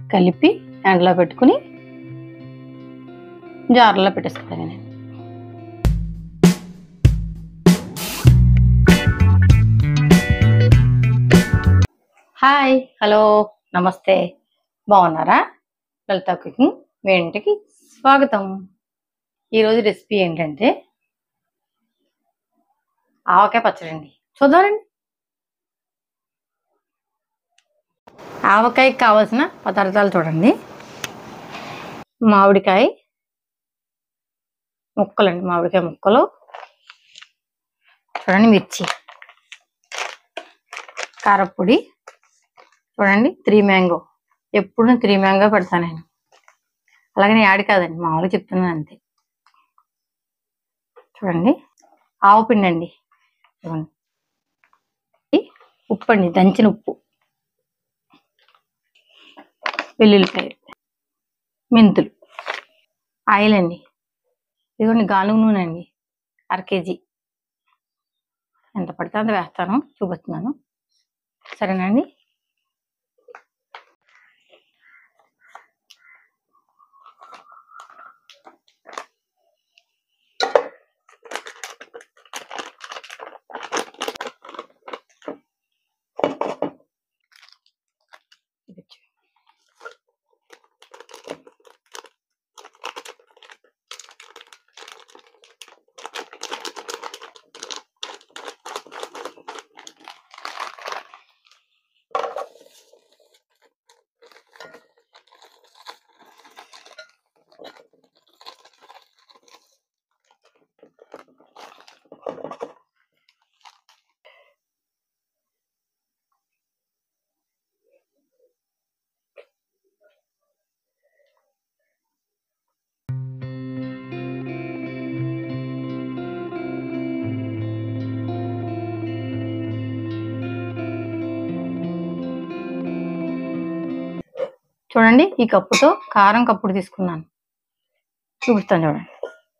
కలిపి ఎండలో పెట్టుకుని జార్లో పెట్టేసుకోవాలి నేను హాయ్ హలో నమస్తే బాగున్నారా లలిత కుకింగ్ మీ ఇంటికి స్వాగతం ఈరోజు రెసిపీ ఏంటంటే ఆవకాయ పచ్చడి అండి చూద్దామండి ఆవకాయకి కావాల్సిన పదార్థాలు చూడండి మామిడికాయ ముక్కలండి మామిడికాయ ముక్కలు చూడండి మిర్చి కారపొడి చూడండి త్రీ మ్యాంగో ఎప్పుడు త్రీ మ్యాంగో పెడతాను నేను అలాగే నేను యాడ్ కాదండి మామూలుగా చెప్తున్నాను అంతే చూడండి ఆవు పిండి అండి ఇదిగోండి. ఇది ఉప్పు అండి దంచిన ఉప్పు వెల్లుల్లిపాయలు మెంతులు ఆయిల్ అండి ఇదిగోండి గానుగ నూనె అండి అర కేజీ ఎంత పడితే అంత వేస్తాను చూపిస్తున్నాను సరేనండి ఇది చూ- చూడండి ఈ కప్పుతో కారం కప్పుడు తీసుకున్నాను చూపిస్తాను చూడండి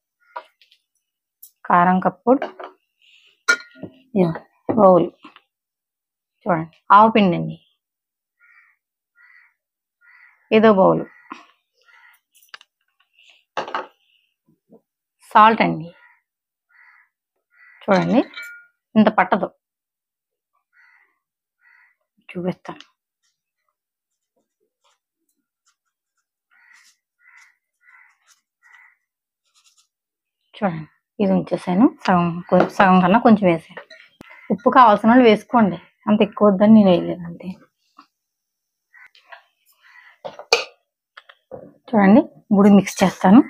కారం కప్పుడు ఇదిగో బౌల్ చూడండి ఆవు పిండి అండి ఏదో బౌల్ సాల్ట్ అండి చూడండి ఇంత పట్టదు చూపిస్తాను చూడండి ఇది ఉంచేసాను సగం కొ- సగం కన్నా కొంచెం వేసాను ఉప్పు కావాల్సిన వాళ్ళు వేసుకోండి అంత ఎక్కువ వద్దని నేను వేయలేదు అంతే చూడండి ఇప్పుడు మిక్స్ చేస్తాను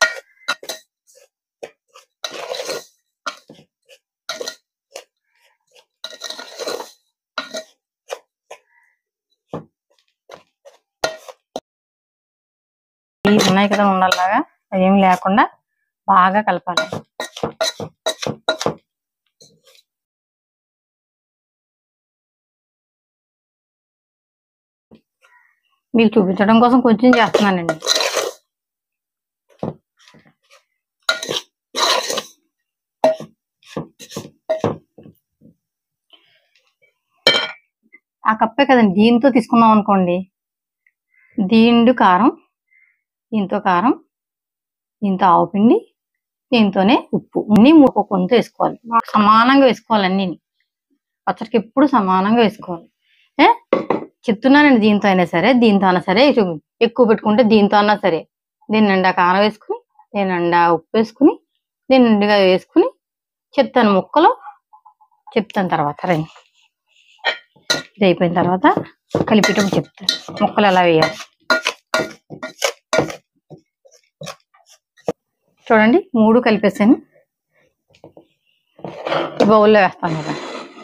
ఇవి ఉన్నాయి కదా ఉండల్లాగా అవేమి లేకుండా బాగా కలపాలి మీకు చూపించడం కోసం కొంచెం చేస్తున్నానండి ఆ కప్పే కదండి దీంతో తీసుకున్నాం అనుకోండి దీండు కారం దీంతో కారం దీంతో ఆవు పిండి దీంతోనే ఉప్పు అన్ని మూడు కొంత వేసుకోవాలి సమానంగా వేసుకోవాలి అన్ని పచ్చడికి ఎప్పుడు సమానంగా వేసుకోవాలి ఏ చెప్తున్నానండి దీంతో అయినా సరే దీంతో అయినా సరే చూ- ఎక్కువ పెట్టుకుంటే దీంతో అన్నా సరే దీని నిండా కారం వేసుకుని దీని నిండా ఉప్పు వేసుకుని దీని నిండుగా వేసుకుని చెప్తాను ముక్కలు చెప్తాను తర్వాత రండి ఇది అయిపోయిన తర్వాత కలిపేటప్పుడు చెప్తాను ముక్కలు ఎలా వేయాలి చూడండి మూడు కలిపేసాను బౌల్లో వేస్తాను కదా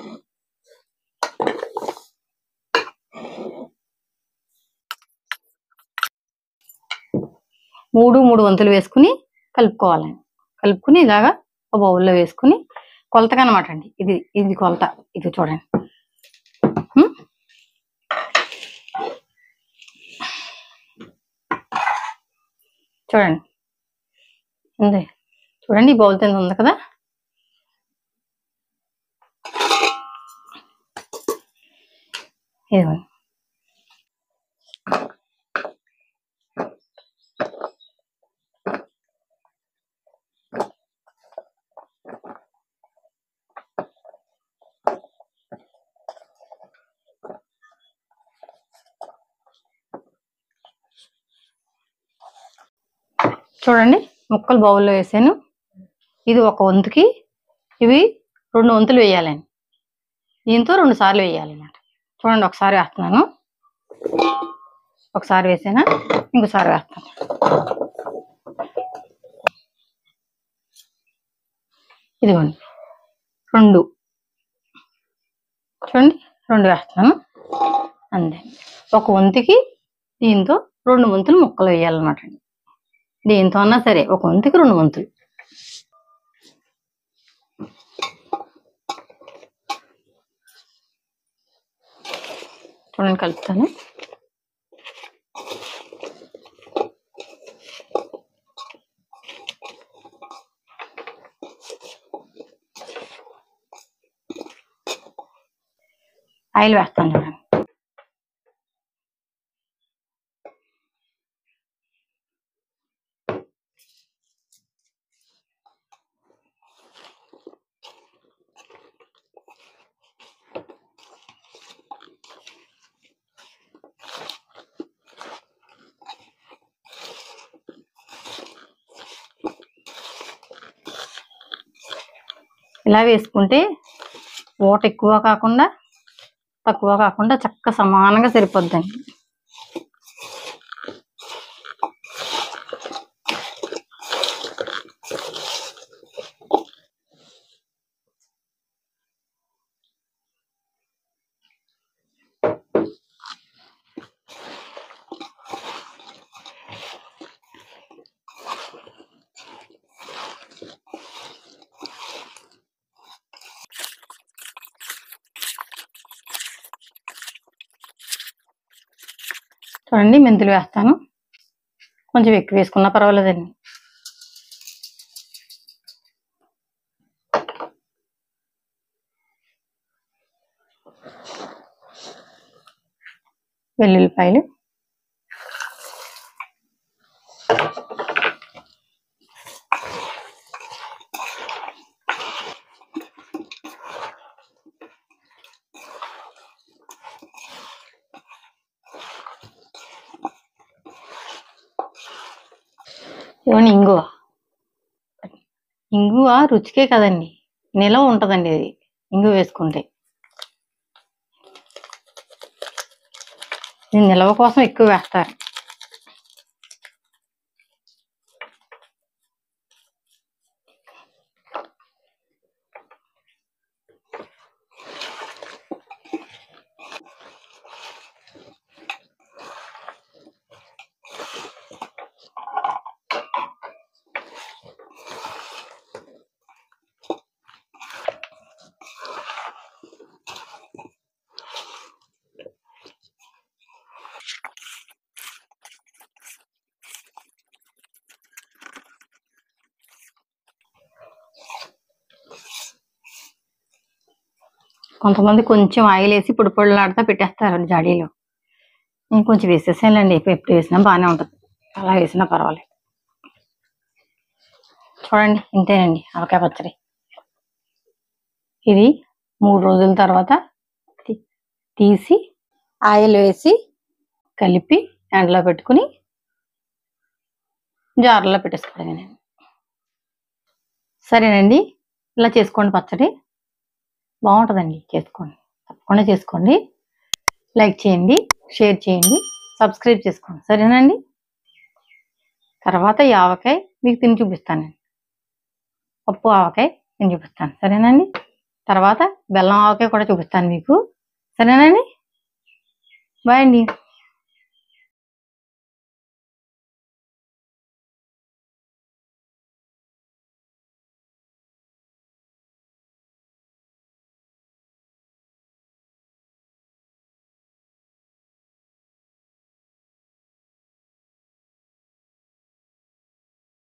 మూడు మూడు వంతులు వేసుకుని కలుపుకోవాలండి కలుపుకుని ఇలాగా ఒక బౌల్లో వేసుకుని కొలతగా అనమాట అండి ఇది ఇది కొలత ఇది చూడండి ఉం? చూడండి ఉంది చూడండి ఈ బౌల్ కింద ఉంది కదా ఇదిగోండి చూడండి ముక్కలు బౌల్లో వేసాను ఇది ఒక వంతుకి ఇవి రెండు వంతులు వేయాలండి దీంతో రెండు సార్లు వేయాలన్నమాట చూడండి ఒకసారి వేస్తున్నాను ఒకసారి వేసానా ఇంకోసారి వేస్తాను ఇదిగోండి రెండు చూడండి రెండు వేస్తాను అంతే ఒక వంతుకి దీంతో రెండు వంతులు ముక్కలు వేయాలన్నమాట అండి దీంతో అన్నా సరే ఒక వంతుకి రెండు వంతులు చూడండి కలుపుతాను ఆయిల్ వేస్తాను చూడండి ఇలా వేసుకుంటే ఊట ఎక్కువ కాకుండా తక్కువ కాకుండా చక్క సమానంగా సరిపోద్దండి చూడండి మెంతులు వేస్తాను కొంచెం ఎక్కువ వేసుకున్నా పర్వాలేదండి వెల్లుల్లిపాయలు ఇవన్నీ ఇంగువ ఇంగువ రుచికే కదండి నిలవ ఉంటదండి ఇది ఇంగువ వేసుకుంటే ఇది నిలవ కోసం ఎక్కువ వేస్తారు కొంతమంది కొంచెం ఆయిల్ వేసి పొడి పొడిలాడుతా పెట్టేస్తారు జాడీలో నేను కొంచెం వేసేసానులేండి ఎప్పుడు ఎప్పుడు వేసినా బాగానే ఉంటుంది అలా వేసినా పర్వాలేదు చూడండి ఇంతేనండి ఆవకాయ పచ్చడి ఇది మూడు రోజుల తర్వాత తీ- తీసి ఆయిల్ వేసి కలిపి ఎండలో పెట్టుకుని జార్లో పెట్టేసుకోవడమే నేను సరేనండి ఇలా చేసుకోండి పచ్చడి బాగుంటుందండి చేసుకోండి తప్పకుండా చేసుకోండి లైక్ చేయండి షేర్ చేయండి సబ్స్క్రైబ్ చేసుకోండి సరేనండి తర్వాత ఈ ఆవకాయ మీకు తిని చూపిస్తానండి పప్పు ఆవకాయ నేను చూపిస్తాను సరేనండి తర్వాత బెల్లం ఆవకాయ కూడా చూపిస్తాను మీకు సరేనండి బాయ్ అండి